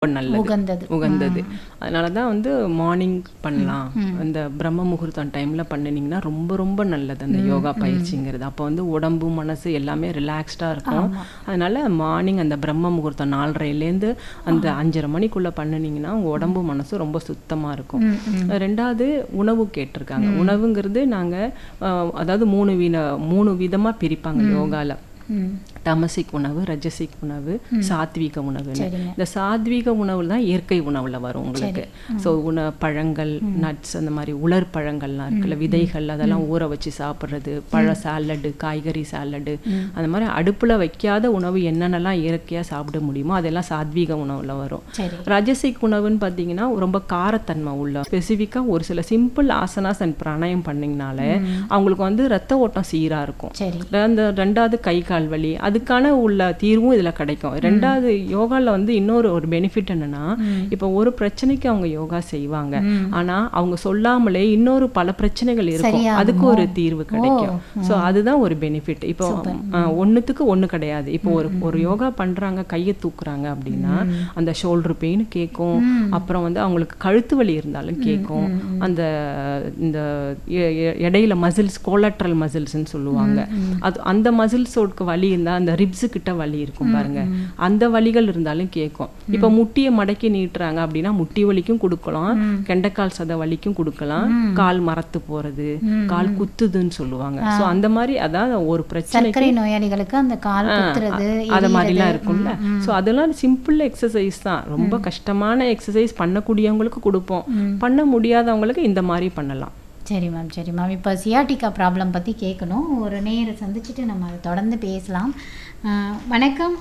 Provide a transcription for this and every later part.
ரொம்ப நல்லது உகந்தது உகந்தது அதனால தான் வந்து மார்னிங் பண்ணலாம் அந்த பிரம்ம முகூர்த்தம் டைமில் பண்ணினீங்கன்னா ரொம்ப ரொம்ப நல்லது அந்த யோகா பயிற்சிங்கிறது அப்போ வந்து உடம்பு மனசு எல்லாமே ரிலாக்ஸ்டாக இருக்கும் அதனால மார்னிங் அந்த பிரம்ம முகூர்த்தம் நாலரைலேருந்து அந்த அஞ்சரை மணிக்குள்ளே பண்ணினீங்கன்னா உங்கள் உடம்பு மனசு ரொம்ப சுத்தமாக இருக்கும் ரெண்டாவது உணவு கேட்டிருக்காங்க உணவுங்கிறது நாங்கள் அதாவது மூணு வித மூணு விதமாக பிரிப்பாங்க யோகால ம் தமசிக் உணவு ரஜசிக் உணவு சாத்வீக உணவுன்னு சரிங்க. இந்த சாத்வீக உணவுல தான் இயற்கை உணவுல வரும் உங்களுக்கு ஸோ உண பழங்கள் நட்ஸ் அந்த மாதிரி உலர் பழங்கள்லாம் இருக்குல்ல விதைகள் அதெல்லாம் ஊற வச்சு சாப்பிட்றது பழ சாலடு காய்கறி சாலடு அந்த மாதிரி அடுப்புல வைக்காத உணவு என்னென்னலாம் இயற்கையா சாப்பிட முடியுமோ அதெல்லாம் சாத்வீக உணவுல வரும் சரி ரஜசிக் உணவுன்னு பார்த்தீங்கன்னா ரொம்ப காரத்தன்மை உள்ள ஸ்பெசிஃபிக்காக ஒரு சில சிம்பிள் ஆசனாஸ் அண்ட் பிராணாயம் பண்ணிங்கனால அவங்களுக்கு வந்து ரத்த ஓட்டம் சீரா இருக்கும் சரி அந்த ரெண்டாவது கை கால் வலி அதுக்கான உள்ள தீர்வும் இதுல கிடைக்கும் ரெண்டாவது யோகால வந்து இன்னொரு ஒரு பெனிஃபிட் என்னன்னா இப்போ ஒரு பிரச்சனைக்கு அவங்க யோகா செய்வாங்க ஆனா அவங்க சொல்லாமலே இன்னொரு பல பிரச்சனைகள் இருக்கும் சரியாகுமோ? அதுக்கு ஒரு தீர்வு கிடைக்கும் சோ அதுதான் ஒரு பெனிஃபிட் இப்போ அஹ், ஒண்ணுத்துக்கு ஒண்ணு கிடையாது இப்போ ஒரு ஒரு யோகா பண்றாங்க கையை தூக்குறாங்க அப்படின்னா அந்த ஷோல்டர் பெயின் கேட்கும் அப்புறம் வந்து அவங்களுக்கு கழுத்து வலி இருந்தாலும் கேட்கும் அந்த இந்த எ- எ- இடையில மசில்ஸ் கோலட்ரல் மசில்ஸ்ன்னு சொல்லுவாங்க அது அந்த மசில்ஸோட வலி இருந்தா அந்த ரிப்ஸு கிட்ட வலி இருக்கும் பாருங்க அந்த வலிகள் இருந்தாலும் கேட்கும் இப்போ முட்டியை மடக்கி நீட்டுறாங்க அப்படின்னா முட்டி வலிக்கும் கொடுக்கலாம் கெண்டைக்கால் சத வலிக்கும் கொடுக்கலாம் கால் மரத்து போறது கால் குத்துதுன்னு சொல்லுவாங்க சோ அந்த மாதிரி அதான் ஒரு பிரச்சனை சர்க்கரை நோயாளிகளுக்கு அந்த கால் குத்துறது அத மாதிரிலாம் இருக்கும்ல ஸோ அதெல்லாம் சிம்பிள் எக்ஸசைஸ் தான் ரொம்ப கஷ்டமான எக்ஸசைஸ் பண்ணக்கூடியவங்களுக்கு கொடுப்போம் பண்ண முடியாதவங்களுக்கு இந்த மாதிரி பண்ணலாம் சரி மேம் சரி மேம் இப்போ சியாட்டிக்கா ப்ராப்ளம் பற்றி கேட்கணும் ஒரு நேரை சந்திச்சுட்டு நம்ம அதை தொடர்ந்து பேசலாம் அஹ், வணக்கம்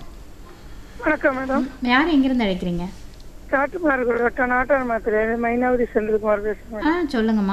வணக்கம் மேடம் யார் எங்கேருந்து அழைக்கிறீங்க காட்டுமார்கள் வட்டம் நாட்டார் மாத்திரை மைனாவதி செந்தில்குமார் பேசுறேன் ஆ சொல்லுங்கம்மா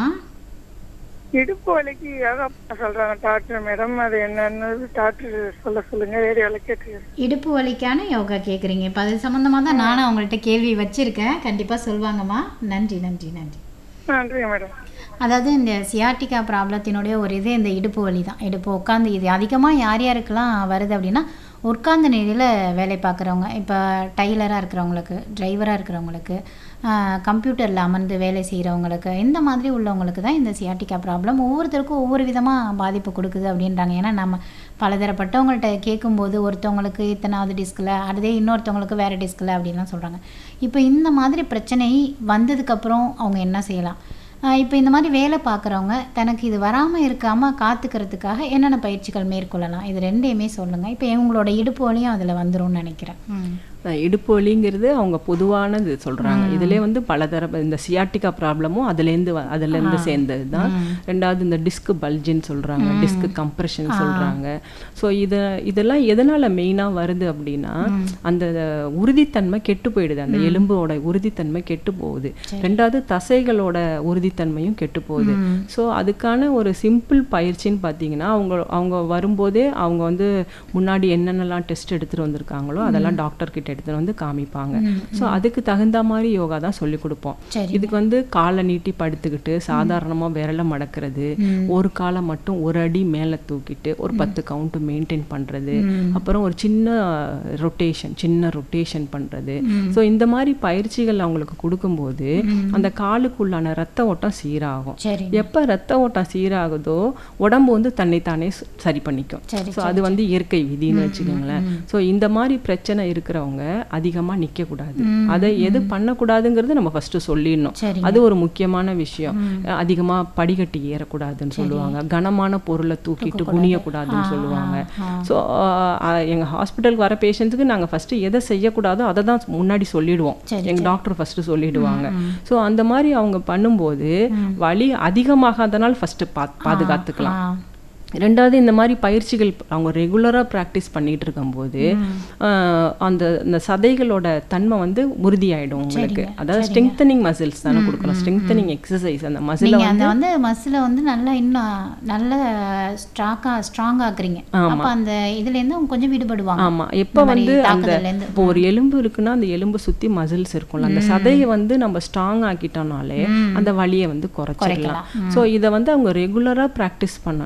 இடுப்பு வலிக்கு யோகா பண்ண சொல்றாங்க டாக்டர் மேடம் அது என்னன்னு டாக்டர் சொல்ல சொல்லுங்க ரேடியோல கேட்டு இடுப்பு வலிக்கான யோகா கேட்குறீங்க இப்போ அது சம்மந்தமாக தான் நானும் அவங்கள்ட்ட கேள்வி வச்சுருக்கேன் கண்டிப்பாக சொல்லுவாங்கம்மா நன்றி நன்றி நன்றி நன்றிங்க மேடம் அதாவது இந்த சியாட்டிக்கா ப்ராப்ளத்தினுடைய ஒரு இது இந்த இடுப்பு வலி தான் இடுப்பு உட்காந்து இது அதிகமாக யார் யாருக்கெல்லாம் வருது அப்படின்னா உட்கார்ந்த நிலையில் வேலை பார்க்குறவங்க இப்போ டைலராக இருக்கிறவங்களுக்கு டிரைவராக இருக்கிறவங்களுக்கு கம்ப்யூட்டரில் அமர்ந்து வேலை செய்கிறவங்களுக்கு இந்த மாதிரி உள்ளவங்களுக்கு தான் இந்த சியாட்டிக்கா ப்ராப்ளம் ஒவ்வொருத்தருக்கும் ஒவ்வொரு விதமாக பாதிப்பு கொடுக்குது அப்படின்றாங்க ஏன்னா நம்ம பலதரப்பட்டவங்கள்ட்ட கேட்கும்போது ஒருத்தவங்களுக்கு இத்தனாவது டிஸ்கில் அதே இன்னொருத்தவங்களுக்கு வேறு டிஸ்கில் அப்படின்லாம் சொல்கிறாங்க இப்போ இந்த மாதிரி பிரச்சனை வந்ததுக்கப்புறம் அவங்க என்ன செய்யலாம் இப்போ இந்த மாதிரி வேலை பார்க்குறவங்க தனக்கு இது வராமல் இருக்காமல் காத்துக்கிறதுக்காக என்னென்ன பயிற்சிகள் மேற்கொள்ளலாம் இது ரெண்டையுமே சொல்லுங்கள் இப்போ இவங்களோட இடுப்பு வலியும் அதில் வந்துரும்னு நினைக்கிறேன் ம் அஹ் இடுப்பு வலிங்கிறது அவங்க பொதுவானது சொல்றாங்க இதுலயே வந்து பலதர இந்த சியாட்டிகா ப்ராப்ளமும் அதுலேருந்து வ- அதுலேருந்து சேர்ந்தது தான் ரெண்டாவது இந்த டிஸ்க் பல்ஜின்னு சொல்றாங்க டிஸ்க் கம்ப்ரெஷன் சொல்றாங்க ஸோ இத இதெல்லாம் எதனால மெயினா வருது அப்படின்னா அந்த உறுதித்தன்மை கெட்டு போயிடுது அந்த எலும்போட உறுதித்தன்மை கெட்டு போகுது ரெண்டாவது தசைகளோட உறுதித்தன்மையும் கெட்டு போகுது ஸோ அதுக்கான ஒரு சிம்பிள் பயிற்சின்னு பார்த்தீங்கன்னா அவங்க அவங்க வரும்போதே அவங்க வந்து முன்னாடி என்னென்னலாம் டெஸ்ட் எடுத்துட்டு வந்திருக்காங்களோ அதெல்லாம் டாக்டர் கிட்ட எடுத்துட்டு வந்து காமிப்பாங்க ஸோ அதுக்கு தகுந்த மாதிரி யோகா தான் சொல்லி கொடுப்போம் சரி இதுக்கு வந்து காலை நீட்டி படுத்துக்கிட்டு சாதாரணமா விரலை மடக்கிறது ஒரு காலை மட்டும் ஒரு அடி மேல தூக்கிட்டு ஒரு பத்து கவுண்ட் மெயின்டைன் பண்றது அப்புறம் ஒரு சின்ன ரொட்டேஷன் சின்ன ரொட்டேஷன் பண்றது ஸோ இந்த மாதிரி பயிற்சிகள் அவங்களுக்கு கொடுக்கும்போது அந்த காலுக்குள்ளான ரத்த ஓட்டம் சீராகும் சரி எப்ப ரத்த ஓட்டம் சீராகுதோ உடம்பு வந்து தன்னைத்தானே சு- சரி பண்ணிக்கும் சரி ஸோ அது வந்து இயற்கை விதின்னு வச்சுக்கோங்களேன் ஸோ இந்த மாதிரி பிரச்சனை இருக்கிறவங்க அதிகமா நிக்க கூடாது அதை எது பண்ணக்கூடாதுங்கிறது நம்ம ஃபர்ஸ்ட் சொல்லிடணும் சரி அது ஒரு முக்கியமான விஷயம் அதிகமா படிக்கட்டு ஏறக்கூடாதுன்னு சொல்லுவாங்க கனமான பொருளை தூக்கிட்டு குனியக்கூடாதுன்னு சொல்லுவாங்க ஸோ எங்க ஹாஸ்பிட்டலுக்கு வர பேஷண்ட்ஸுக்கு நாங்க ஃபர்ஸ்ட் எதை செய்யக்கூடாதோ அதை தான் முன்னாடி சொல்லிடுவோம் சரி, எங்க டாக்டர் ஃபர்ஸ்ட் சொல்லிடுவாங்க ஸோ அந்த மாதிரி அவங்க பண்ணும்போது வலி அதிகமாகாதனால் ஃபர்ஸ்ட் பா பாதுகாத்துக்கலாம் ஆ ரெண்டாவது இந்த மாதிரி பயிற்சிகள் அவங்க ரெகுலராக ப்ராக்டிஸ் பண்ணிட்டு இருக்கும்போது ஆஹ், அந்த இந்த சதைகளோட தன்மை வந்து உறுதியாயிடும் உங்களுக்கு அதாவது ஸ்ட்ரெங்தனிங் மசில்ஸ் தானே கொடுக்கணும் ஸ்ட்ரெங்தனிங் எக்ஸசைஸ் அந்த மசிலை நீங்க அந்த வந்து மசில வந்து நல்லா இன்னும் நல்ல ஸ்ட்ராங்கா ஸ்ட்ராங் ஆக்குறீங்க அப்ப அந்த இதுல இருந்து அவங்க கொஞ்சம் விடுபடுவாங்க ஆமா எப்போ இந்த மாதிரி வந்து அந்த தாக்குதல்ல இருந்து. இப்போ ஒரு எலும்பு இருக்குன்னா அந்த எலும்பு சுத்தி மசில்ஸ் இருக்கும்ல அந்த சதையை வந்து நம்ம ஸ்ட்ராங் ஆக்கிட்டோம்னாலே அந்த வலியை வந்து குறைச்சிடலாம் ஸோ இதை வந்து அவங்க ரெகுலரா ப்ராக்டிஸ் பண்ணணும்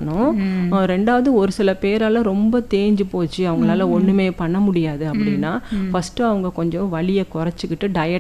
அஹ் ரெண்டாவது ஒரு சில பேரால ரொம்ப தேஞ்சு போச்சு அவங்களால ஒண்ணுமே பண்ண முடியாது அப்படின்னா ஃபர்ஸ்ட் அவங்க கொஞ்சம் வலியை குறைச்சிக்கிட்டு டயட்